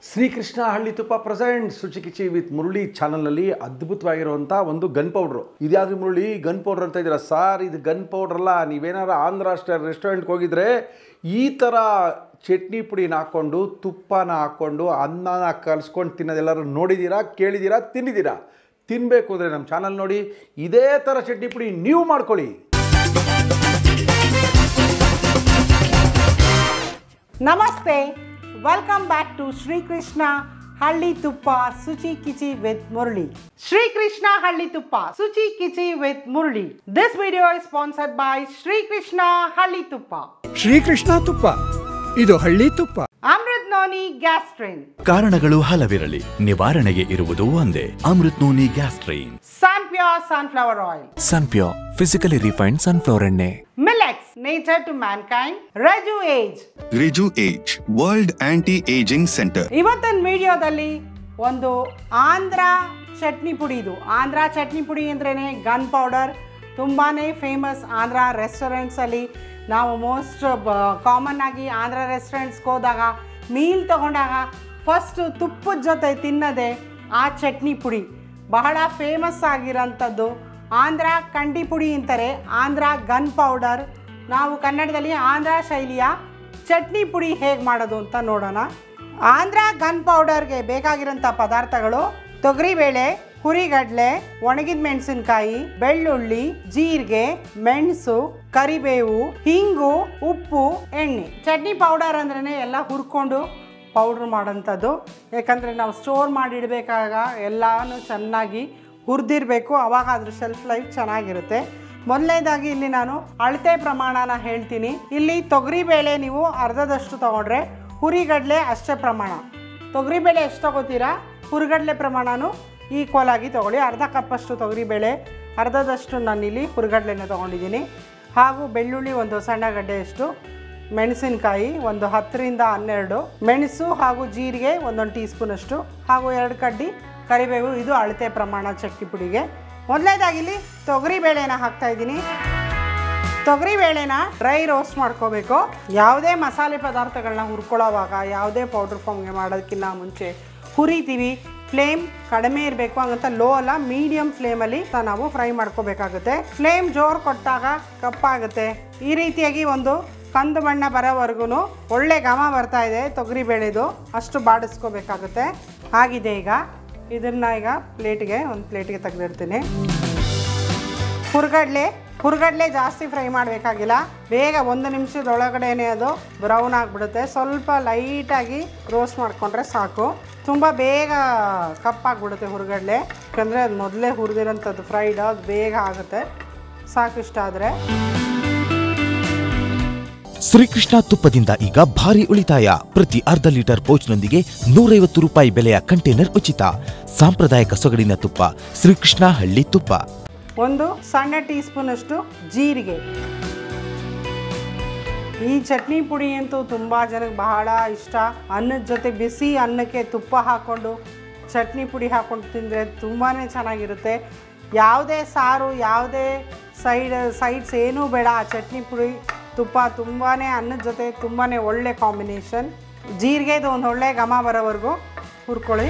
ಶ್ರೀಕೃಷ್ಣ ಹಳ್ಳಿ ತುಪ್ಪ present ಸುಚಿಕಿಚಿ with Murali ಚಾನಲ್ನಲ್ಲಿ ಅದ್ಭುತವಾಗಿರುವಂಥ ಒಂದು ಗನ್ ಪೌಡ್ರು ಇದ್ಯಾವ್ದು ಮುರುಳಿ ಗನ್ ಪೌಡ್ರ್ ಅಂತ ಇದ್ದೀರಾ ಸಾರ್ ಇದು ಗನ್ ಪೌಡ್ರ್ ಅಲ್ಲ ನೀವೇನಾರು ಆಂಧ್ರ ಸ್ಟೈಲ್ ರೆಸ್ಟೋರೆಂಟ್ಗೆ ಹೋಗಿದ್ರೆ ಈ ಥರ ಚಟ್ನಿ ಪುಡಿನ ಹಾಕ್ಕೊಂಡು ತುಪ್ಪನ ಹಾಕ್ಕೊಂಡು ಅನ್ನನ ಕಲಿಸ್ಕೊಂಡು ತಿನ್ನೋದೆಲ್ಲರೂ ನೋಡಿದ್ದೀರಾ ಕೇಳಿದ್ದೀರಾ ತಿಂದಿದ್ದೀರಾ ತಿನ್ನಬೇಕು ಅಂದರೆ ನಮ್ಮ ಚಾನಲ್ ನೋಡಿ ಇದೇ ಥರ ಚಟ್ನಿ ಪುಡಿ ನೀವು ಮಾಡ್ಕೊಳ್ಳಿ ನಮಸ್ತೆ ವೆಲ್ಕಮ್ ಬ್ಯಾಕ್ ಟು ಶ್ರೀಕೃಷ್ಣ ಹಳ್ಳಿ ತುಪ್ಪ ಸುಚಿ ಕಿಚಿ ವಿತ್ ಮುರಳಿ ಶ್ರೀಕೃಷ್ಣ ಹಳ್ಳಿ ತುಪ್ಪ ಸುಚಿ ಕಿಚಿ with Murali this video is sponsored by Shrikrishna ಹಳ್ಳಿ ತುಪ್ಪ ಶ್ರೀಕೃಷ್ಣ ತುಪ್ಪ ಇದು ಹಳ್ಳಿ ತುಪ್ಪ ಅಮೃತ್ ನೋನಿ ಗ್ಯಾಸ್ಟ್ರಿನ್ ಕಾರಣಗಳು ಹಲವಿರಲಿ ನಿವಾರಣೆಗೆ ಇರುವುದು ಒಂದೇ ಅಮೃತ್ ನೋನಿ ಗ್ಯಾಸ್ಟ್ರೈನ್ Sunpure sunflower oil Sunpure physically refined sunflower ಎಣ್ಣೆ millets nature to mankind Rejuage Riju Age, World Anti-Aging Center. ಇವತ್ತಿನ ವಿಡಿಯೋದಲ್ಲಿ ಒಂದು ಆಂಧ್ರ ಚಟ್ನಿ ಪುಡಿ ಇದು ಆಂಧ್ರ ಚಟ್ನಿ ಪುಡಿ ಅಂದ್ರೇ ಗನ್ ಪೌಡರ್ ತುಂಬಾ ಫೇಮಸ್ ಆಂಧ್ರ ರೆಸ್ಟೋರೆಂಟ್ಸಲ್ಲಿ ನಾವು ಮೋಸ್ಟ್ ಕಾಮನ್ ಆಗಿ ಆಂಧ್ರ ರೆಸ್ಟೋರೆಂಟ್ಸ್ಗೆ ಹೋದಾಗ ಮೀಲ್ ತಗೊಂಡಾಗ ಫಸ್ಟ್ ತುಪ್ಪದ ಜೊತೆ ತಿನ್ನೋದೇ ಆ ಚಟ್ನಿ ಪುಡಿ ಬಹಳ ಫೇಮಸ್ ಆಗಿರೋಂಥದ್ದು ಆಂಧ್ರ ಕಂಡಿ ಪುಡಿ ಅಂತಾರೆ ಆಂಧ್ರ ಗನ್ ಪೌಡರ್ ನಾವು ಕನ್ನಡದಲ್ಲಿ ಆಂಧ್ರ ಶೈಲಿಯ ಚಟ್ನಿ ಪುಡಿ ಹೇಗೆ ಮಾಡೋದು ಅಂತ ನೋಡೋಣ ಆಂಧ್ರ ಗನ್ ಪೌಡರ್ಗೆ ಬೇಕಾಗಿರೋಂಥ ಪದಾರ್ಥಗಳು ತೊಗರಿಬೇಳೆ ಹುರಿಗಡ್ಲೆ ಒಣಗಿದ ಮೆಣಸಿನಕಾಯಿ ಬೆಳ್ಳುಳ್ಳಿ ಜೀರಿಗೆ ಮೆಣಸು ಕರಿಬೇವು ಹಿಂಗು ಉಪ್ಪು ಎಣ್ಣೆ ಚಟ್ನಿ ಪೌಡರ್ ಅಂದ್ರೆ ಎಲ್ಲ ಹುರ್ಕೊಂಡು ಪೌಡ್ರ್ ಮಾಡೋಂಥದ್ದು ಯಾಕಂದರೆ ನಾವು ಸ್ಟೋರ್ ಮಾಡಿಡಬೇಕಾಗ ಎಲ್ಲನೂ ಚೆನ್ನಾಗಿ ಹುರಿದಿರಬೇಕು ಅವಾಗ ಅದ್ರ ಶೆಲ್ಫ್ ಲೈಫ್ ಚೆನ್ನಾಗಿರುತ್ತೆ ಮೊದಲನೇದಾಗಿ ಇಲ್ಲಿ ನಾನು ಅಳತೆ ಪ್ರಮಾಣನ ಹೇಳ್ತೀನಿ ಇಲ್ಲಿ ತೊಗರಿಬೇಳೆ ನೀವು ಅರ್ಧದಷ್ಟು ತೊಗೊಂಡ್ರೆ ಹುರಿಗಡಲೆ ಅಷ್ಟೇ ಪ್ರಮಾಣ ತೊಗರಿಬೇಳೆ ಎಷ್ಟು ತೊಗೋತೀರಾ ಹುರಿಗಡಲೆ ಪ್ರಮಾಣನೂ ಈಕ್ವಲ್ ಆಗಿ ತೊಗೊಳ್ಳಿ ಅರ್ಧ ಕಪ್ಪಷ್ಟು ತೊಗರಿಬೇಳೆ ಅರ್ಧದಷ್ಟು ನಾನಿಲ್ಲಿ ಹುರಿಗಡಲೆನ ತೊಗೊಂಡಿದ್ದೀನಿ ಹಾಗೂ ಬೆಳ್ಳುಳ್ಳಿ ಒಂದು ಸಣ್ಣ ಗಡ್ಡೆಯಷ್ಟು ಮೆಣಸಿನಕಾಯಿ ಒಂದು ಹತ್ತರಿಂದ ಹನ್ನೆರಡು ಮೆಣಸು ಹಾಗೂ ಜೀರಿಗೆ ಒಂದೊಂದು ಟೀ ಸ್ಪೂನಷ್ಟು ಹಾಗೂ ಎರಡು ಕಡ್ಡಿ ಕರಿಬೇವು ಇದು ಅಳತೆ ಪ್ರಮಾಣ ಚಟ್ನಿ ಪುಡಿಗೆ ಮೊದಲನೇದಾಗಿ ಇಲ್ಲಿ ತೊಗರಿ ಬೇಳೆನ ಹಾಕ್ತಾ ಇದ್ದೀನಿ ತೊಗರಿ ಬೇಳೆನ ಡ್ರೈ ರೋಸ್ಟ್ ಮಾಡ್ಕೋಬೇಕು ಯಾವುದೇ ಮಸಾಲೆ ಪದಾರ್ಥಗಳನ್ನ ಹುರ್ಕೊಳ್ಳೋವಾಗ ಯಾವುದೇ ಪೌಡ್ರ್ ಫಾರ್ಮ್ಗೆ ಮಾಡೋದಕ್ಕಿಂತ ಮುಂಚೆ ಹುರಿತೀವಿ ಫ್ಲೇಮ್ ಕಡಿಮೆ ಇರಬೇಕು ಹಂಗಂತ ಲೋ ಅಲ್ಲ ಮೀಡಿಯಂ ಫ್ಲೇಮಲ್ಲಿ ನಾವು ಫ್ರೈ ಮಾಡ್ಕೋಬೇಕಾಗುತ್ತೆ ಫ್ಲೇಮ್ ಜೋರು ಕೊಟ್ಟಾಗ ಕಪ್ಪಾಗುತ್ತೆ ಈ ರೀತಿಯಾಗಿ ಒಂದು ಕಂದು ಬಣ್ಣ ಬರೋವರೆಗೂ ಒಳ್ಳೆ ಘಮ ಬರ್ತಾ ಇದೆ ತೊಗರಿ ಬೇಳೆದು ಅಷ್ಟು ಬಾಡಿಸ್ಕೋಬೇಕಾಗುತ್ತೆ ಆಗಿದೆ ಈಗ ಇದನ್ನ ಈಗ ಪ್ಲೇಟ್ಗೆ ಒಂದು ಪ್ಲೇಟ್ಗೆ ತೆಗೆದಿರ್ತೀನಿ ಹುರ್ಗಡ್ಲೆ ಹುರ್ಗಡ್ಲೆ ಜಾಸ್ತಿ ಫ್ರೈ ಮಾಡಬೇಕಾಗಿಲ್ಲ ಬೇಗ ಒಂದು ನಿಮಿಷದೊಳಗಡೆನೆ ಅದು ಬ್ರೌನ್ ಆಗಿಬಿಡುತ್ತೆ ಸ್ವಲ್ಪ ಲೈಟಾಗಿ ರೋಸ್ಟ್ ಮಾಡಿಕೊಂಡ್ರೆ ಸಾಕು ತುಂಬ ಬೇಗ ಕಪ್ಪಾಗ್ಬಿಡುತ್ತೆ ಹುರ್ಗಡ್ಲೆ ಯಾಕಂದರೆ ಅದು ಮೊದಲೇ ಹುರಿದಿರೋಂಥದ್ದು ಫ್ರೈಡ್ ಅದು ಬೇಗ ಆಗುತ್ತೆ ಸಾಕು ಇಷ್ಟ ಆದರೆ ಶ್ರೀಕೃಷ್ಣ ತುಪ್ಪದಿಂದ ಈಗ ಭಾರಿ ಉಳಿತಾಯ ಪ್ರತಿ ಅರ್ಧ ಲೀಟರ್ ಪೌಚ್ನೊಂದಿಗೆ ನೂರೈವತ್ತು ರೂಪಾಯಿ ಬೆಲೆಯ ಕಂಟೈನರ್ ಉಚಿತ ಸಾಂಪ್ರದಾಯಿಕ ಸೊಗಡಿನ ತುಪ್ಪ ಶ್ರೀಕೃಷ್ಣ ಹಳ್ಳಿ ತುಪ್ಪ ಒಂದು ಸಣ್ಣ ಟೀ ಸ್ಪೂನಷ್ಟು ಜೀರಿಗೆ ಈ ಚಟ್ನಿ ಪುಡಿ ಅಂತೂ ತುಂಬ ಜನಕ್ಕೆ ಬಹಳ ಇಷ್ಟ ಅನ್ನದ ಜೊತೆ ಬಿಸಿ ಅನ್ನಕ್ಕೆ ತುಪ್ಪ ಹಾಕ್ಕೊಂಡು ಚಟ್ನಿ ಪುಡಿ ಹಾಕ್ಕೊಂಡು ತಿಂದರೆ ತುಂಬಾ ಚೆನ್ನಾಗಿರುತ್ತೆ ಯಾವುದೇ ಸಾರು ಯಾವುದೇ ಸೈಡ್ ಸೈಡ್ಸ್ ಏನೂ ಬೇಡ ಆ ಚಟ್ನಿ ಪುಡಿ ತುಪ್ಪ ತುಂಬಾ ಅನ್ನದ ಜೊತೆ ತುಂಬಾ ಒಳ್ಳೆ ಕಾಂಬಿನೇಷನ್ ಜೀರಿಗೆದು ಒಂದು ಒಳ್ಳೆ ಘಮ ಬರೋವರೆಗೂ ಹುರ್ಕೊಳ್ಳಿ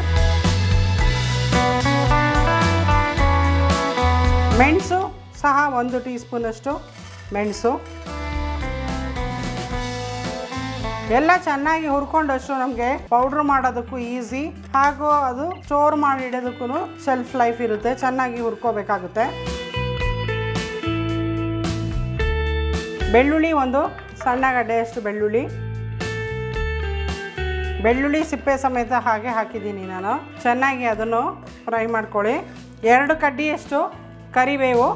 ಮೆಣಸು ಸಹ ಒಂದು ಟೀ ಸ್ಪೂನಷ್ಟು ಮೆಣಸು ಎಲ್ಲ ಚೆನ್ನಾಗಿ ಹುರ್ಕೊಂಡಷ್ಟು ನಮಗೆ ಪೌಡ್ರ್ ಮಾಡೋದಕ್ಕೂ ಈಸಿ ಹಾಗೂ ಅದು ಸ್ಟೋರ್ ಮಾಡಿ ಇಡೋದಕ್ಕೂ ಶೆಲ್ಫ್ ಲೈಫ್ ಇರುತ್ತೆ ಚೆನ್ನಾಗಿ ಹುರ್ಕೋಬೇಕಾಗುತ್ತೆ ಬೆಳ್ಳುಳ್ಳಿ ಒಂದು ಸಣ್ಣ ಗಡ್ಡೆಯಷ್ಟು ಬೆಳ್ಳುಳ್ಳಿ ಬೆಳ್ಳುಳ್ಳಿ ಸಿಪ್ಪೆ ಸಮೇತ ಹಾಗೆ ಹಾಕಿದ್ದೀನಿ ನಾನು ಚೆನ್ನಾಗಿ ಅದನ್ನು ಫ್ರೈ ಮಾಡ್ಕೊಳ್ಳಿ ಎರಡು ಕಡ್ಡಿಯಷ್ಟು ಕರಿಬೇವು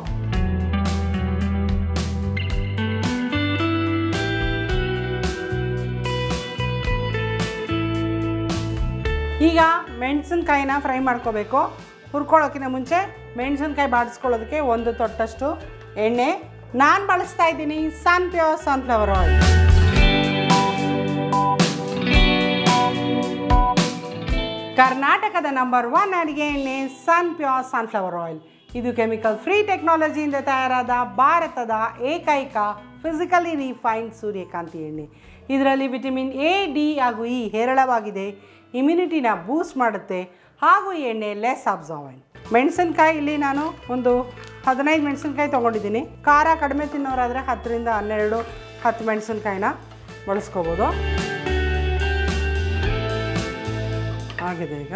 ಈಗ ಮೆಣಸಿನ್ಕಾಯಿನ ಫ್ರೈ ಮಾಡ್ಕೋಬೇಕು ಹುರ್ಕೊಳ್ಳೋಕ್ಕಿಂತ ಮುಂಚೆ ಮೆಣಸಿನ್ಕಾಯಿ ಬಾಡಿಸ್ಕೊಳ್ಳೋದಕ್ಕೆ ಒಂದು ತೊಟ್ಟಷ್ಟು ಎಣ್ಣೆ ನಾನು ಬಳಸ್ತಾ ಇದ್ದೀನಿ ಸನ್ ಪ್ಯೂರ್ ಸನ್ಫ್ಲವರ್ ಆಯಿಲ್ ಕರ್ನಾಟಕದ ನಂಬರ್ ಒನ್ ಅಡಿಗೆ ಎಣ್ಣೆ ಸನ್ ಪ್ಯೂರ್ ಸನ್ಫ್ಲವರ್ ಆಯಿಲ್ ಇದು ಕೆಮಿಕಲ್ ಫ್ರೀ ಟೆಕ್ನಾಲಜಿಯಿಂದ ತಯಾರಾದ ಭಾರತದ ಏಕೈಕ ಫಿಸಿಕಲಿ ರಿಫೈನ್ಡ್ ಸೂರ್ಯಕಾಂತಿ ಎಣ್ಣೆ ಇದರಲ್ಲಿ ವಿಟಮಿನ್ ಎ ಡಿ ಹಾಗೂ ಇ ಹೇರಳವಾಗಿದೆ ಇಮ್ಯುನಿಟಿನ ಬೂಸ್ಟ್ ಮಾಡುತ್ತೆ ಹಾಗೂ ಈ ಎಣ್ಣೆ ಲೆಸ್ ಅಬ್ಸಾರ್ವೆಂಟ್ ಮೆಣಸಿನ್ಕಾಯಿ ಇಲ್ಲಿ ನಾನು ಒಂದು ಹದಿನೈದು ಮೆಣಸಿನ್ಕಾಯಿ ತೊಗೊಂಡಿದ್ದೀನಿ ಖಾರ ಕಡಿಮೆ ತಿನ್ನೋರಾದರೆ ಹತ್ತರಿಂದ ಹನ್ನೆರಡು ಹತ್ತು ಮೆಣಸಿನ್ಕಾಯಿನ ಬಳಸ್ಕೋಬೋದು ಆಗಿದೆ ಈಗ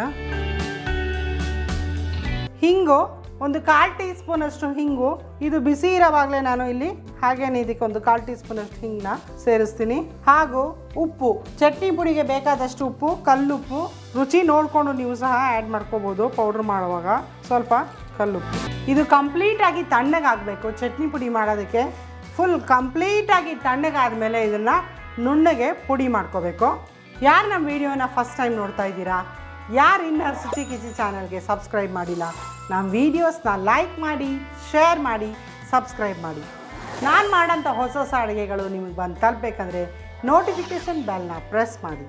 ಹಿಂಗು ಒಂದು ಕಾಲು ಟೀ ಸ್ಪೂನಷ್ಟು ಹಿಂಗು ಇದು ಬಿಸಿ ಇರೋವಾಗಲೇ ನಾನು ಇಲ್ಲಿ ಹಾಗೇನೆ ಇದಕ್ಕೆ ಒಂದು ಕಾಲು ಟೀ ಸ್ಪೂನಷ್ಟು ಹಿಂಗನ್ನ ಸೇರಿಸ್ತೀನಿ ಹಾಗೂ ಉಪ್ಪು ಚಟ್ನಿ ಪುಡಿಗೆ ಬೇಕಾದಷ್ಟು ಉಪ್ಪು ಕಲ್ಲುಪ್ಪು ರುಚಿ ನೋಡಿಕೊಂಡು ನೀವು ಸಹ ಆ್ಯಡ್ ಮಾಡ್ಕೋಬೋದು ಪೌಡ್ರ್ ಮಾಡುವಾಗ ಸ್ವಲ್ಪ ಕಲ್ಲುಪ್ಪು ಇದು ಕಂಪ್ಲೀಟಾಗಿ ತಣ್ಣಗಾಗಬೇಕು ಚಟ್ನಿ ಪುಡಿ ಮಾಡೋದಕ್ಕೆ ಫುಲ್ ಕಂಪ್ಲೀಟಾಗಿ ತಣ್ಣಗಾದ್ಮೇಲೆ ಇದನ್ನು ನುಣ್ಣಗೆ ಪುಡಿ ಮಾಡ್ಕೋಬೇಕು ಯಾರು ನಮ್ಮ ವಿಡಿಯೋನ ಫಸ್ಟ್ ಟೈಮ್ ನೋಡ್ತಾ ಇದ್ದೀರಾ ಯಾರು ಇನ್ನು ಸುಚಿ ಕಿಚಿ ಚಾನಲ್ಗೆ ಸಬ್ಸ್ಕ್ರೈಬ್ ಮಾಡಿಲ್ಲ ನಮ್ಮ ವೀಡಿಯೋಸ್ನ ಲೈಕ್ ಮಾಡಿ ಶೇರ್ ಮಾಡಿ ಸಬ್ಸ್ಕ್ರೈಬ್ ಮಾಡಿ ನಾನು ಮಾಡೋಂಥ ಹೊಸ ಹೊಸ ಅಡುಗೆಗಳು ನಿಮಗೆ ಬಂದು ತಲುಪಬೇಕಂದ್ರೆ ನೋಟಿಫಿಕೇಷನ್ ಬೆಲ್ನ ಪ್ರೆಸ್ ಮಾಡಿ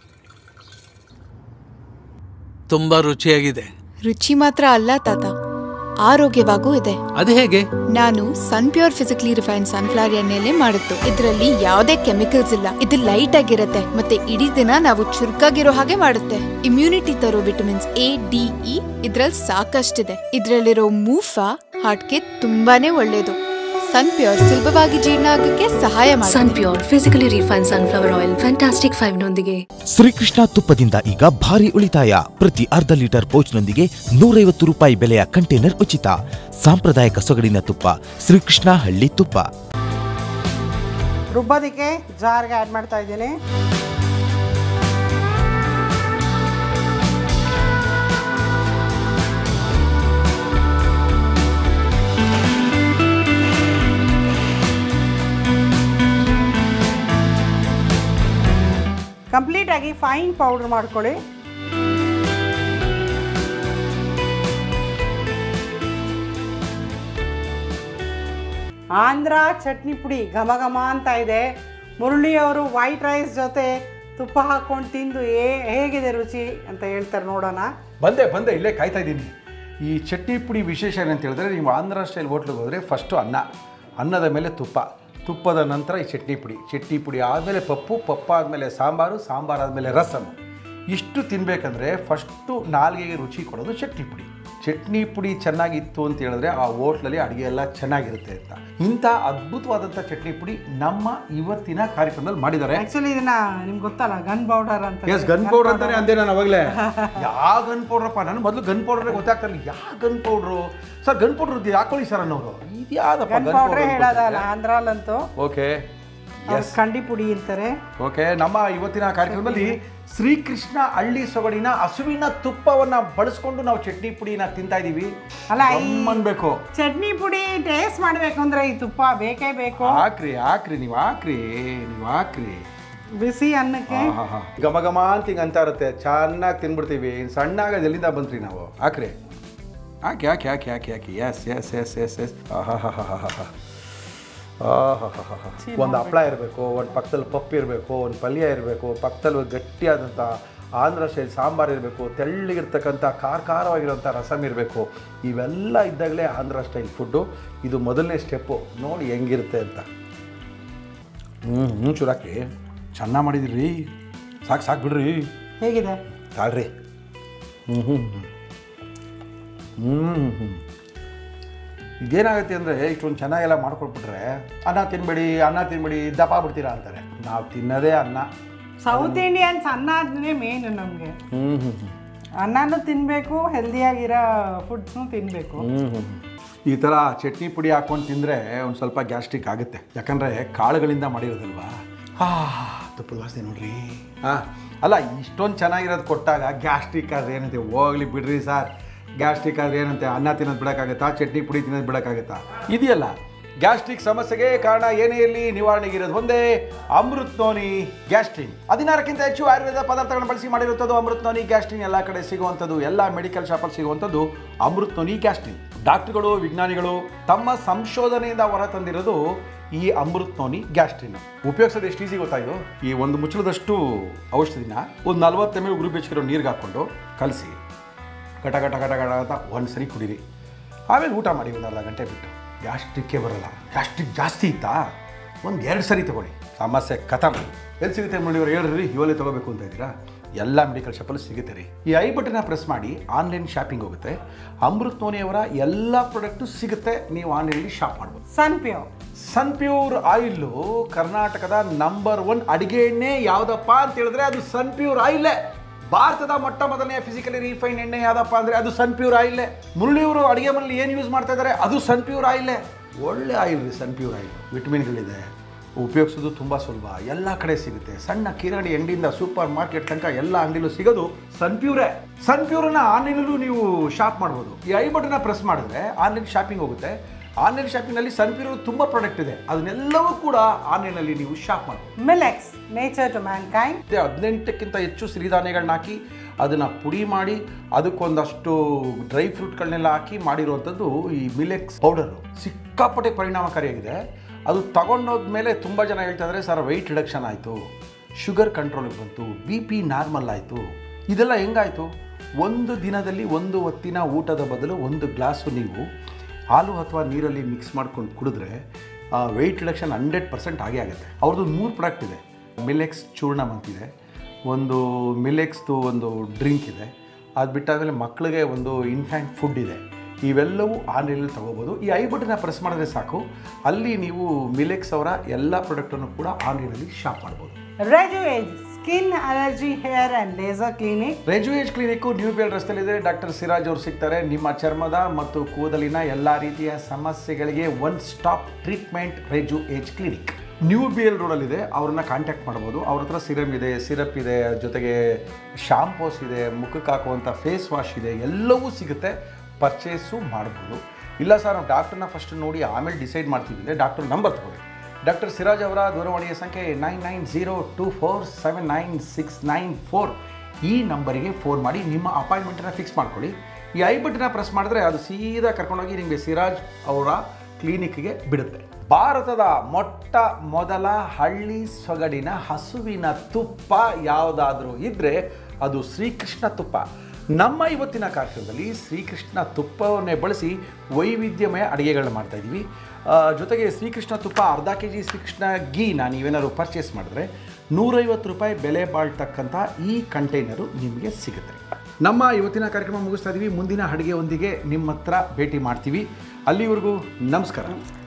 ತುಂಬಾ ರುಚಿಯಾಗಿದೆ ರುಚಿ ಮಾತ್ರ ಅಲ್ಲ ತಾತ ಆರೋಗ್ಯವಾಗೂ ಇದೆ ಅದು ಹೇಗೆ ನಾನು Sunpure physically refined sunflower ಎಣ್ಣೆಲೆ ಮಾಡಿದ್ದು ಇದರಲ್ಲಿ ಯಾವುದೇ ಕೆಮಿಕಲ್ಸ್ ಇಲ್ಲ ಇದು ಲೈಟ್ ಆಗಿರುತ್ತೆ ಮತ್ತೆ ಇಡೀ ದಿನ ನಾವು ಚುರುಕಾಗಿರೋ ಹಾಗೆ ಮಾಡುತ್ತೆ ಇಮ್ಯುನಿಟಿ ತರೋ ವಿಟಮಿನ್ಸ್ ಎ ಡಿ ಇ ಇದ್ರಲ್ಲಿ ಸಾಕಷ್ಟಿದೆ ಇದ್ರಲ್ಲಿರೋ ಮೂಫಾ ಹಾರ್ಟ್ಗೆ ತುಂಬಾನೇ ಒಳ್ಳೇದು ಸನ್ ಪ್ಯೂರ್ ಸುಲಭವಾಗಿ ಜೀರ್ಣ ಆಗಕ್ಕೆ ಸಹಾಯ ಸನ್ ಮಾಡುತ್ತೆ pure physically refine sunflower oil fantastic five ನೊಂದಿಗೆ ಶ್ರೀಕೃಷ್ಣ ತುಪ್ಪದಿಂದ ಈಗ ಭಾರಿ ಉಳಿತಾಯ ಪ್ರತಿ ಅರ್ಧ ಲೀಟರ್ ಪೌಚ್ನೊಂದಿಗೆ ನೂರೈವತ್ತು ರೂಪಾಯಿ ಬೆಲೆಯ ಕಂಟೈನರ್ ಉಚಿತ ಸಾಂಪ್ರದಾಯಿಕ ಸೊಗಡಿನ ತುಪ್ಪ ಶ್ರೀಕೃಷ್ಣ ಹಳ್ಳಿ ತುಪ್ಪ ರುಬ್ಬೋದಕ್ಕೆ ಜಾರ್ಗೆ ಆ್ಯಡ್ ಮಾಡ್ತಾ ಇದ್ದೀನಿ ಕಂಪ್ಲೀಟಾಗಿ ಫೈನ್ ಪೌಡ್ರ್ ಮಾಡ್ಕೊಳ್ಳಿ ಆಂಧ್ರ ಚಟ್ನಿ ಪುಡಿ ಘಮ ಘಮ ಅಂತ ಇದೆ ಮುರಳಿಯವರು ವೈಟ್ ರೈಸ್ ಜೊತೆ ತುಪ್ಪ ಹಾಕ್ಕೊಂಡು ತಿಂದು ಏ ಹೇಗಿದೆ ರುಚಿ ಅಂತ ಹೇಳ್ತಾರೆ ನೋಡೋಣ ಬಂದೆ ಬಂದೆ ಇಲ್ಲೇ ಕಾಯ್ತಾ ಇದ್ದೀನಿ ಈ ಚಟ್ನಿ ಪುಡಿ ವಿಶೇಷ ಏನಂತ ಹೇಳಿದ್ರೆ ನೀವು ಆಂಧ್ರ ಸ್ಟೈಲ್ ಹೋಟ್ಲಿಗೆ ಹೋದರೆ ಫಸ್ಟು ಅನ್ನ ಅನ್ನದ ಮೇಲೆ ತುಪ್ಪ ತುಪ್ಪದ ನಂತರ ಈ ಚಟ್ನಿ ಪುಡಿ ಚಟ್ನಿ ಪುಡಿ ಆದಮೇಲೆ ಪಪ್ಪು ಪಪ್ಪ ಆದಮೇಲೆ ಸಾಂಬಾರು ಸಾಂಬಾರು ಆದಮೇಲೆ ರಸಮ್ ಇಷ್ಟು ತಿನ್ನಬೇಕಂದ್ರೆ ಫಸ್ಟು ನಾಲ್ಗೆಗೆ ರುಚಿ ಕೊಡೋದು ಚಟ್ನಿ ಪುಡಿ ಚಟ್ನಿ ಪುಡಿ ಚೆನ್ನಾಗಿತ್ತು ಅಂತ ಹೇಳಿದ್ರೆ ಆ ಹೋಟ್ಲಲ್ಲಿ ಅಡುಗೆ ಎಲ್ಲ ಚೆನ್ನಾಗಿರುತ್ತೆ ಅಂತ ಇಂಥ ಅದ್ಭುತವಾದಂಥ ಚಟ್ನಿ ಪುಡಿ ನಮ್ಮ ಇವತ್ತಿನ ಕಾರ್ಯಕ್ರಮದಲ್ಲಿ ಮಾಡಿದ್ದಾರೆ ಆ್ಯಕ್ಚುಲಿ ಇದನ್ನ ನಿಮ್ಗೆ ಗೊತ್ತಲ್ಲ ಗನ್ ಪೌಡರ್ ಅಂತ ಎಸ್ ಗನ್ ಪೌಡರ್ ಅಂತಾನೆ ಅಂದೆ ನಾನು ಅವಾಗಲೇ ಯಾವ ಗನ್ ಪೌಡ್ರಪ್ಪ ನಾನು ಮೊದಲು ಗನ್ ಪೌಡರ್ ಗೊತ್ತಾಗ್ತಾರಲ್ಲ ಯಾವ gun powder sir gun powder ಇದು ಹಾಕೊಳ್ಳಿ ಸರ್ ಅನ್ನೋರು ಇದ್ಯಾದಪ್ಪ ಗನ್ ಗನ್ ಪೌಡ್ರೇ ಪೌಡರ್ ಹೇಳೋದಲ್ಲ ಆಂಧ್ರಲ್ಲಂತೂ ಓಕೆ ಅವ್ರು ಕಂಡಿ ಪುಡಿ ಅಂತಾರೆ ಓಕೆ ನಮ್ಮ ಇವತ್ತಿನ ಕಾರ್ಯಕ್ರಮದಲ್ಲಿ ಶ್ರೀಕೃಷ್ಣ ಹಳ್ಳಿ ಸೊಗಡಿನ ಹಸುವಿನ ತುಪ್ಪವನ್ನ ಬಳಸ್ಕೊಂಡು ನಾವು ಚಟ್ನಿ ಪುಡಿನ ತಿಂತಾ ಇದೀವಿ ಅಲ್ಲ ಈ ಅನ್ಬೇಕು ಚಟ್ನಿ ಪುಡಿ ಟೇಸ್ಟ್ ಮಾಡಬೇಕು ಅಂದ್ರೆ ಈ ತುಪ್ಪ ಬೇಕೇ ಬೇಕು ಹಾಕ್ರಿ ಹಾಕ್ರಿ ನೀವು ಹಾಕ್ರಿ ನೀವು ಹಾಕ್ರಿ ಬಿಸಿ ಅನ್ನಕ್ಕೆ ಆಹಾಹಾ. ಘಮ ಘಮ ಅಂತ ಹಿಂಗೆ ಅಂತ ಇರುತ್ತೆ ಚೆನ್ನಾಗಿ ತಿನ್ಬಿಡ್ತೀವಿ ಇನ್ನು ಸಣ್ಣಾಗದು ಎಲ್ಲಿಂದ ಬಂತ್ರಿ ನಾವು ಹಾಕ್ರಿ ಹಾಕಿ ಹಾಕಿ ಹಾಕಿ ಹಾಕಿ ಹಾಕಿ yes yes yes yes yes ಆಹಾಹಾಹಾಹಾ. ಆಹಾಹಾಹಾಹಾ. ಒಂದು ಹಪ್ಪಳ ಇರಬೇಕು ಒಂದು ಪಕ್ಕದಲ್ಲಿ ಪಪ್ಪು ಇರಬೇಕು ಒಂದು ಪಲ್ಯ ಇರಬೇಕು ಪಕ್ಕದಲ್ಲಿ ಒಂದು ಗಟ್ಟಿಯಾದಂಥ ಆಂಧ್ರ ಸ್ಟೈಲ್ ಸಾಂಬಾರು ಇರಬೇಕು ತೆಳ್ಳಗಿರ್ತಕ್ಕಂಥ ಖಾರ ಖಾರವಾಗಿರೋಂಥ ರಸಮ್ ಇರಬೇಕು ಇವೆಲ್ಲ ಇದ್ದಾಗಲೇ ಆಂಧ್ರ ಸ್ಟೈಲ್ ಫುಡ್ಡು ಇದು ಮೊದಲನೇ ಸ್ಟೆಪ್ಪು ನೋಡಿ ಹೆಂಗಿರುತ್ತೆ ಅಂತ ಹ್ಞೂ ಹ್ಞೂ ಚೂರಾಕಿ ಚೆನ್ನಾಗಿ ಮಾಡಿದಿರಿ ಸಾಕು ಸಾಕು ಬಿಡ್ರಿ ಹೇಗಿದೆ ತಾಳ್ರಿ ಹ್ಞೂ ಹ್ಞೂ ಹ್ಞೂ ಹ್ಞೂ ಇದೇನಾಗುತ್ತೆ ಅಂದರೆ ಇಷ್ಟೊಂದು ಚೆನ್ನಾಗೆಲ್ಲ ಮಾಡ್ಕೊಟ್ಬಿಟ್ರೆ ಅನ್ನ ತಿನ್ಬೇಡಿ ಅನ್ನ ತಿನ್ಬೇಡಿ ದಪ್ಪ ಬಿಡ್ತೀರಾ ಅಂತಾರೆ ನಾವು ತಿನ್ನೋದೇ ಅನ್ನ ಸೌತ್ ಇಂಡಿಯನ್ಸ್ ಅನ್ನ ಆದ್ರೆ ಮೇನ್ ನಮಗೆ ಹ್ಞೂ ಹ್ಞೂ ಹ್ಞೂ ಅನ್ನನೂ ತಿನ್ನಬೇಕು ಹೆಲ್ದಿಯಾಗಿರೋ ಫುಡ್ಸ್ನು ತಿನ್ನಬೇಕು ಹ್ಞೂ ಹ್ಞೂ ಈ ಥರ ಚಟ್ನಿ ಪುಡಿ ಹಾಕ್ಕೊಂಡು ತಿಂದರೆ ಒಂದು ಸ್ವಲ್ಪ ಗ್ಯಾಸ್ಟ್ರಿಕ್ ಆಗುತ್ತೆ ಯಾಕಂದರೆ ಕಾಳುಗಳಿಂದ ಮಾಡಿರೋದಲ್ವಾ ಹಾ ತುಪ್ಪದ ವಾಸನೆ ನೋಡ್ರಿ ಹಾಂ ಅಲ್ಲ ಇಷ್ಟೊಂದು ಚೆನ್ನಾಗಿರೋದು ಕೊಟ್ಟಾಗ ಗ್ಯಾಸ್ಟ್ರಿಕ್ ಆದ್ರೆ ಏನಂತೆ ಹೋಗ್ಲಿ ಬಿಡ್ರಿ ಸರ್ ಗ್ಯಾಸ್ಟ್ರಿಕ್ ಆದ್ರೆ ಏನಂತೆ ಅನ್ನ ತಿನ್ನೋದು ಬಿಡೋಕ್ಕಾಗತ್ತಾ ಚಟ್ನಿ ಪುಡಿ ತಿನ್ನೋದು ಬಿಡೋಕ್ಕಾಗತ್ತಾ ಇದೆಯಲ್ಲ ಗ್ಯಾಸ್ಟ್ರಿಕ್ ಸಮಸ್ಯೆಗೆ ಕಾರಣ ಏನೇ ಇರಲಿ ನಿವಾರಣೆಗೆ ಇರೋದು ಒಂದೇ ಅಮೃತ್ ನೋನಿ ಗ್ಯಾಸ್ಟ್ರಿನ್ ಹದಿನಾರಕ್ಕಿಂತ ಹೆಚ್ಚು ಆಯುರ್ವೇದ ಪದಾರ್ಥಗಳನ್ನು ಬಳಸಿ ಮಾಡಿರುತ್ತದೆ ಅಮೃತ್ ನೋನಿ ಗ್ಯಾಸ್ಟ್ರಿನ್ ಎಲ್ಲ ಕಡೆ ಸಿಗುವಂಥದ್ದು ಎಲ್ಲ ಮೆಡಿಕಲ್ ಶಾಪಲ್ಲಿ ಸಿಗುವಂಥದ್ದು ಅಮೃತ್ ನೋನಿ ಗ್ಯಾಸ್ಟ್ರಿನ್ ಡಾಕ್ಟರ್ಗಳು ವಿಜ್ಞಾನಿಗಳು ತಮ್ಮ ಸಂಶೋಧನೆಯಿಂದ ಹೊರತಂದಿರೋದು ಈ ಅಮೃತ್ ನೋನಿ ಗ್ಯಾಸ್ಟ್ರಿನ್ ಉಪಯೋಗಿಸೋದು ಎಷ್ಟು ಈಸಿ ಗೊತ್ತಾ ಇದು ಈ ಒಂದು ಮುಚ್ಚಳದಷ್ಟು ಔಷಧಿನ ಒಂದು ನಲ್ವತ್ತು ಎಮ್ ಎಲ್ ಉಗುರು ಬೆಚ್ಚಗಿರೋ ನೀರಿಗೆ ಹಾಕ್ಕೊಂಡು ಕಲಸಿ ಗಟ ಗಟ ಗಟ ಗಟ ಅಂತ ಒಂದು ಸರಿ ಕುಡೀರಿ ಆಮೇಲೆ ಊಟ ಮಾಡಿ ಒಂದು ಅರ್ಧ ಗಂಟೆ ಬಿಟ್ಟು ಗ್ಯಾಸ್ಟ್ರಿಕ್ಕೇ ಬರಲ್ಲ ಗ್ಯಾಸ್ಟ್ರಿಕ್ ಜಾಸ್ತಿ ಇತ್ತಾ ಒಂದು ಎರಡು ಸರಿ ತಗೊಳ್ಳಿ ಸಮಸ್ಯೆ ಕಥಮ್ ಎಲ್ಲಿ ಸಿಗುತ್ತೆ ನೋಡಿ ಇವ್ರು ಹೇಳ್ರಿ ಇವಲ್ಲೇ ತೊಗೋಬೇಕು ಅಂತ ಇದ್ದೀರಾ ಎಲ್ಲ ಮೆಡಿಕಲ್ ಶಾಪಲ್ಲೂ ಸಿಗುತ್ತೆ ರೀ ಈ ಐ ಬಟನ್ನ ಪ್ರೆಸ್ ಮಾಡಿ ಆನ್ಲೈನ್ ಶಾಪಿಂಗ್ ಹೋಗುತ್ತೆ ಅಮೃತ್ ನೋನಿಯವರ ಎಲ್ಲ ಪ್ರಾಡಕ್ಟು ಸಿಗುತ್ತೆ ನೀವು ಆನ್ಲೈನಲ್ಲಿ ಶಾಪ್ ಮಾಡ್ಬೋದು Sunpure Sunpure oil ಕರ್ನಾಟಕದ ನಂಬರ್ ಒನ್ ಅಡಿಗೆ ಎಣ್ಣೆ ಯಾವುದಪ್ಪ ಅಂತ ಹೇಳಿದ್ರೆ ಅದು ಸನ್ ಪ್ಯೂರ್ ಆಯಿಲೇ ಭಾರತದ ಮೊಟ್ಟ ಮೊದಲನೆಯ ಫಿಸಿಕಲಿ ರೀಫೈನ್ ಎಣ್ಣೆ ಯಾವುದಪ್ಪ ಅಂದರೆ ಅದು ಸನ್ ಪ್ಯೂರ್ ಆಯಿಲೇ ಮುರಳಿಯವರು ಅಡುಗೆ ಮನೇಲಿ ಏನು ಯೂಸ್ ಮಾಡ್ತಾ ಇದ್ದಾರೆ ಅದು ಸನ್ ಪ್ಯೂರ್ ಆಯಿಲೇ ಒಳ್ಳೆ ಆಯಿಲ್ ರೀ ಸನ್ ಪ್ಯೂರ್ ಆಯಿಲ್ ವಿಟಮಿನ್ಗಳಿದೆ ಉಪಯೋಗಿಸೋದು ತುಂಬ ಸುಲಭ ಎಲ್ಲ ಕಡೆ ಸಿಗುತ್ತೆ ಸಣ್ಣ ಕಿರಾಣಿ ಅಂಗಡಿಯಿಂದ ಸೂಪರ್ ಮಾರ್ಕೆಟ್ ತನಕ ಎಲ್ಲ ಅಂಗಡಿಲೂ ಸಿಗೋದು ಸನ್ ಪ್ಯೂರೇ ಸನ್ ಪ್ಯೂರನ್ನ ಆನ್ಲೈನಲ್ಲೂ ನೀವು ಶಾಪ್ ಮಾಡ್ಬೋದು ಈ ಐ ಬಟನ್ನ ಪ್ರೆಸ್ ಮಾಡಿದ್ರೆ ಆನ್ಲೈನ್ ಶಾಪಿಂಗ್ ಹೋಗುತ್ತೆ ಆನ್ಲೈನ್ ಶಾಪಿಂಗ್ನಲ್ಲಿ ಸನ್ ಪ್ಯೂರ್ ತುಂಬ ಪ್ರಾಡಕ್ಟ್ ಇದೆ ಅದನ್ನೆಲ್ಲವೂ ಕೂಡ ಆನ್ಲೈನಲ್ಲಿ ನೀವು ಶಾಪ್ ಮಾಡ್ಬೋದು ಮಿಲೆಕ್ಸ್ ನೇಚರ್ ಟು ಮ್ಯಾನ್ಕೈಂಡ್ ಮತ್ತೆ ಹದಿನೆಂಟಕ್ಕಿಂತ ಹೆಚ್ಚು ಸಿರಿಧಾನ್ಯಗಳನ್ನ ಹಾಕಿ ಅದನ್ನು ಪುಡಿ ಮಾಡಿ ಅದಕ್ಕೊಂದಷ್ಟು ಡ್ರೈ ಫ್ರೂಟ್ಗಳನ್ನೆಲ್ಲ ಹಾಕಿ ಮಾಡಿರುವಂಥದ್ದು ಈ ಮಿಲೆಕ್ಸ್ ಪೌಡರು ಸಿಕ್ಕಾಪಟ್ಟೆ ಪರಿಣಾಮಕಾರಿಯಾಗಿದೆ ಅದು ತಗೊಂಡೋದ್ಮೇಲೆ ತುಂಬ ಜನ ಹೇಳ್ತಾ ಇದ್ದಾರೆ ಸರ್ ವೆಯ್ಟ್ ರಿಡಕ್ಷನ್ ಆಯಿತು ಶುಗರ್ ಕಂಟ್ರೋಲಿಗೆ ಬಂತು ಬಿ ಪಿ ನಾರ್ಮಲ್ ಆಯಿತು ಇದೆಲ್ಲ ಹೆಂಗಾಯಿತು ಒಂದು ದಿನದಲ್ಲಿ ಒಂದು ಹೊತ್ತಿನ ಊಟದ ಬದಲು ಒಂದು ಗ್ಲಾಸು ನೀವು ಹಾಲು ಅಥವಾ ನೀರಲ್ಲಿ ಮಿಕ್ಸ್ ಮಾಡ್ಕೊಂಡು ಕುಡಿದ್ರೆ ವೆಯ್ಟ್ ರಿಡಕ್ಷನ್ ಹಂಡ್ರೆಡ್ ಪರ್ಸೆಂಟ್ ಆಗೇ ಆಗುತ್ತೆ ಅವ್ರದ್ದು ಮೂರು ಪ್ರಾಡಕ್ಟ್ ಇದೆ ಮಿಲೆಕ್ಸ್ ಚೂರ್ಣಮ್ ಅಂತಿದೆ ಒಂದು ಮಿಲೆಕ್ಸ್ದು ಒಂದು ಡ್ರಿಂಕ್ ಇದೆ ಅದು ಬಿಟ್ಟಾದಮೇಲೆ ಮಕ್ಕಳಿಗೆ ಒಂದು ಇನ್ಫ್ಯಾಂಟ್ ಫುಡ್ ಇದೆ ಇವೆಲ್ಲವೂ ಆನ್ಲೈನಲ್ಲಿ ತೊಗೋಬೋದು ಈ ಐ ಬಟನ್ನ ಪ್ರೆಸ್ ಮಾಡಿದ್ರೆ ಸಾಕು ಅಲ್ಲಿ ನೀವು ಮಿಲೆಕ್ಸ್ ಅವರ ಎಲ್ಲ ಪ್ರಾಡಕ್ಟನ್ನು ಕೂಡ ಆನ್ಲೈನಲ್ಲಿ ಶಾಪ್ ಮಾಡ್ಬೋದು Rejuage skin allergy hair and laser clinic Rejuage clinic new BEL ರಸ್ತೆಯಲ್ಲಿದೆ ಡಾಕ್ಟರ್ ಸಿರಾಜ್ ಅವರು ಸಿಗ್ತಾರೆ ನಿಮ್ಮ ಚರ್ಮದ ಮತ್ತು ಕೂದಲಿನ ಎಲ್ಲ ರೀತಿಯ ಸಮಸ್ಯೆಗಳಿಗೆ one stop treatment Rejuage clinic new B L ರೋಡಲ್ಲಿದೆ ಅವ್ರನ್ನ ಕಾಂಟ್ಯಾಕ್ಟ್ ಮಾಡ್ಬೋದು ಅವ್ರ ಹತ್ರ ಸಿರಮ್ ಇದೆ ಸಿರಪ್ ಇದೆ ಜೊತೆಗೆ ಶಾಂಪೂಸ್ ಇದೆ ಮುಖಕ್ಕೆ ಹಾಕುವಂಥ ಫೇಸ್ ವಾಶ್ ಇದೆ ಎಲ್ಲವೂ ಸಿಗುತ್ತೆ ಪರ್ಚೇಸು ಮಾಡ್ಬೋದು ಇಲ್ಲ ಸರ್ ನಾವು ಡಾಕ್ಟರ್ನ ಫಸ್ಟ್ ನೋಡಿ ಆಮೇಲೆ ಡಿಸೈಡ್ ಮಾಡ್ತೀವಿ ಅಂದರೆ ಡಾಕ್ಟರ್ ನಂಬರ್ ತಗೊಳ್ಳಿ ಡಾಕ್ಟರ್ ಸಿರಾಜ್ ಅವರ ದೂರವಾಣಿಯ ಸಂಖ್ಯೆ nine nine zero two four seven nine six nine four ಈ ನಂಬರಿಗೆ ಫೋನ್ ಮಾಡಿ ನಿಮ್ಮ ಅಪಾಯಿಂಟ್ಮೆಂಟನ್ನು ಫಿಕ್ಸ್ ಮಾಡ್ಕೊಳ್ಳಿ ಈ ಐ ಬಟನ್ನ ಪ್ರೆಸ್ ಮಾಡಿದ್ರೆ ಅದು ಸೀದಾ ಕರ್ಕೊಂಡೋಗಿ ನಿಮಗೆ ಸಿರಾಜ್ ಅವರ ಕ್ಲಿನಿಕ್ಗೆ ಬಿಡುತ್ತೆ ಭಾರತದ ಮೊಟ್ಟ ಮೊದಲ ಹಳ್ಳಿ ಸೊಗಡಿನ ಹಸುವಿನ ತುಪ್ಪ ಯಾವುದಾದ್ರೂ ಇದ್ದರೆ ಅದು ಶ್ರೀಕೃಷ್ಣ ತುಪ್ಪ ನಮ್ಮ ಇವತ್ತಿನ ಕಾರ್ಯಕ್ರಮದಲ್ಲಿ ಶ್ರೀಕೃಷ್ಣ ತುಪ್ಪವನ್ನೇ ಬಳಸಿ ವೈವಿಧ್ಯಮಯ ಅಡುಗೆಗಳನ್ನ ಮಾಡ್ತಾ ಇದ್ದೀವಿ ಆ, ಜೊತೆಗೆ ಶ್ರೀಕೃಷ್ಣ ತುಪ್ಪ ಅರ್ಧ ಕೆ ಜಿ ಶ್ರೀಕೃಷ್ಣ ಗೀನ ನೀವೇನಾದ್ರು ಪರ್ಚೇಸ್ ಮಾಡಿದ್ರೆ ನೂರೈವತ್ತು ರೂಪಾಯಿ ಬೆಲೆ ಬಾಳ್ತಕ್ಕಂಥ ಈ ಕಂಟೈನರು ನಿಮಗೆ ಸಿಗುತ್ತೆ ನಮ್ಮ ಇವತ್ತಿನ ಕಾರ್ಯಕ್ರಮ ಮುಗಿಸ್ತಾ ಇದ್ದೀವಿ ಮುಂದಿನ ಅಡುಗೆಯೊಂದಿಗೆ ನಿಮ್ಮ ಹತ್ರ ಭೇಟಿ ಮಾಡ್ತೀವಿ ಅಲ್ಲಿವರೆಗೂ ನಮಸ್ಕಾರ